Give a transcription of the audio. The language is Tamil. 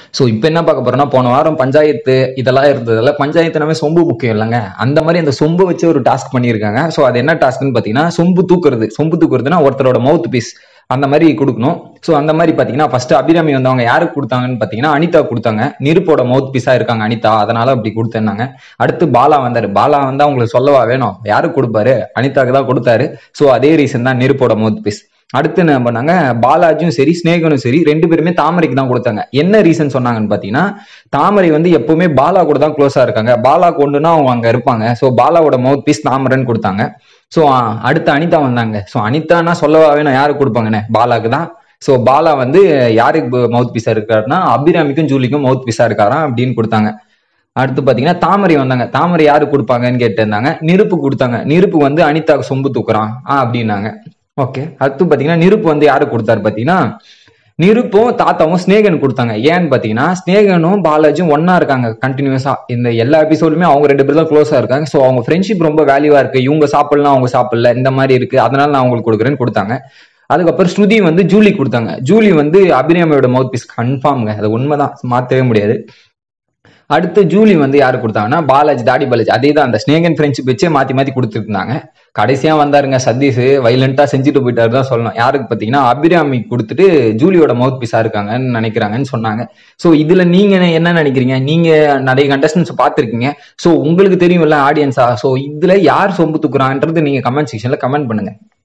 ஸோ இப்போ என்ன பார்க்க போறோம்னா போன வாரம் பஞ்சாயத்து இதெல்லாம் இருந்ததுல பஞ்சாயத்துனாவே சொம்பு முக்கியம் இல்லைங்க அந்த மாதிரி அந்த சொம்பு வச்சு ஒரு டாஸ்க் பண்ணியிருக்காங்க ஸோ அது என்ன டாஸ்க்னு பார்த்தீங்கன்னா சொம்பு தூக்குறது சொம்பு தூக்குறதுனா ஒருத்தரோட மவுத் பீஸ் அந்த மாதிரி கொடுக்கணும் ஸோ அந்த மாதிரி பார்த்தீங்கன்னா ஃபர்ஸ்ட் அபிராமி வந்து அவங்க யாருக்கு கொடுத்தாங்கன்னு பார்த்தீங்கன்னா அனிதா கொடுத்தாங்க நெருப்போட மவுத் பீஸாக இருக்காங்க அனிதா அதனால அப்படி கொடுத்தேன்னாங்க அடுத்து பாலா வந்தாரு பாலா வந்து அவங்களுக்கு சொல்லவா வேணும் யாருக்கு கொடுப்பாரு அனிதாக்கு தான் கொடுத்தாரு ஸோ அதே ரீசன் தான் நெருப்போட மவுத் பீஸ் அடுத்து என்ன பண்ணாங்க பாலாஜியும் சரி ஸ்னேகனும் சரி ரெண்டு பேருமே தாமரைக்கு தான் கொடுத்தாங்க என்ன ரீசன் சொன்னாங்கன்னு பார்த்தீங்கன்னா தாமரை வந்து எப்பவுமே பாலா கூட தான் க்ளோஸா இருக்காங்க பாலா கொண்டுனா அவங்க அங்க இருப்பாங்க ஸோ பாலாவோட மவுத் பீஸ் தாமரைன்னு கொடுத்தாங்க ஸோ அடுத்து அனிதா வந்தாங்க ஸோ அனிதானா சொல்லவா வேணும் யாருக்கு கொடுப்பாங்கண்ணே பாலாக்கு தான் ஸோ பாலா வந்து யாருக்கு மவுத் பீஸா இருக்காருன்னா அபிராமிக்கும் ஜூலிக்கும் மவுத் பீஸா இருக்காராம் அப்படின்னு கொடுத்தாங்க அடுத்து பாத்தீங்கன்னா தாமரை வந்தாங்க தாமரை யாரு கொடுப்பாங்கன்னு கேட்டிருந்தாங்க நெருப்பு கொடுத்தாங்க நெருப்பு வந்து அனிதாக்கு சொம்பு தூக்குறான் ஆ அப்படின்னாங்க ஓகே அடுத்து பாத்தீங்கன்னா நெருப்பு வந்து யாரு கொடுத்தாரு பாத்தீங்கன்னா நிருப்பும் தாத்தாவும் ஸ்னேகன் கொடுத்தாங்க ஏன்னு பாத்தீங்கன்னா ஸ்னேகனும் பாலாஜியும் ஒன்னா இருக்காங்க கண்டினியூஸா இந்த எல்லா எபிசோடுமே அவங்க ரெண்டு பேரும் தான் க்ளோஸா இருக்காங்க ஸோ அவங்க ஃப்ரெண்ட்ஷிப் ரொம்ப வேல்யூவா இருக்கு இவங்க சாப்பிடலாம் அவங்க சாப்பிடல இந்த மாதிரி இருக்கு அதனால நான் அவங்களுக்கு கொடுக்குறேன்னு கொடுத்தாங்க அதுக்கப்புறம் ஸ்ருதி வந்து ஜூலி கொடுத்தாங்க ஜூலி வந்து அபிராமியோட மவுத் பீஸ் கன்ஃபார்ம்ங்க அது உண்மைதான் மாத்தவே முடியாது அடுத்து ஜூலி வந்து யாரு கொடுத்தாங்கன்னா பாலாஜி தாடி பாலாஜி அதே தான் அந்த ஸ்னேகன் ஃப்ரெண்ட்ஷிப் வச்சே மாத்தி மாத்தி கொடுத்துட்டு இருந்தாங்க கடைசியா வந்தாருங்க சதீஷ் வைலண்டா செஞ்சுட்டு போயிட்டாரு தான் சொல்லணும் யாருக்கு பாத்தீங்கன்னா அபிராமி கொடுத்துட்டு ஜூலியோட மவுத் பீஸா இருக்காங்கன்னு நினைக்கிறாங்கன்னு சொன்னாங்க ஸோ இதுல நீங்க என்ன நினைக்கிறீங்க நீங்க நிறைய கண்டஸ்டன்ஸ் பார்த்துருக்கீங்க ஸோ உங்களுக்கு தெரியும்ல ஆடியன்ஸா ஸோ இதுல யார் சொம்பு தூக்குறான்றது நீங்க கமெண்ட் செக்ஷன்ல கமெண்ட் பண்ணுங்க